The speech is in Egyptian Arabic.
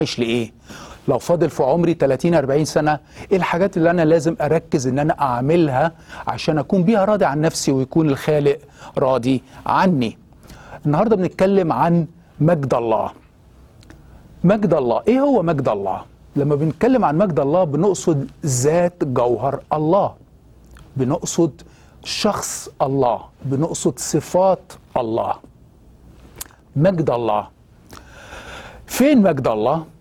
عايش لايه لو فاضل في عمري 30 40 سنه ايه الحاجات اللي انا لازم اركز ان انا اعملها عشان اكون بيها راضي عن نفسي ويكون الخالق راضي عني النهارده بنتكلم عن مجد الله مجد الله ايه هو مجد الله لما بنتكلم عن مجد الله بنقصد ذات جوهر الله بنقصد شخص الله بنقصد صفات الله مجد الله فين مجد الله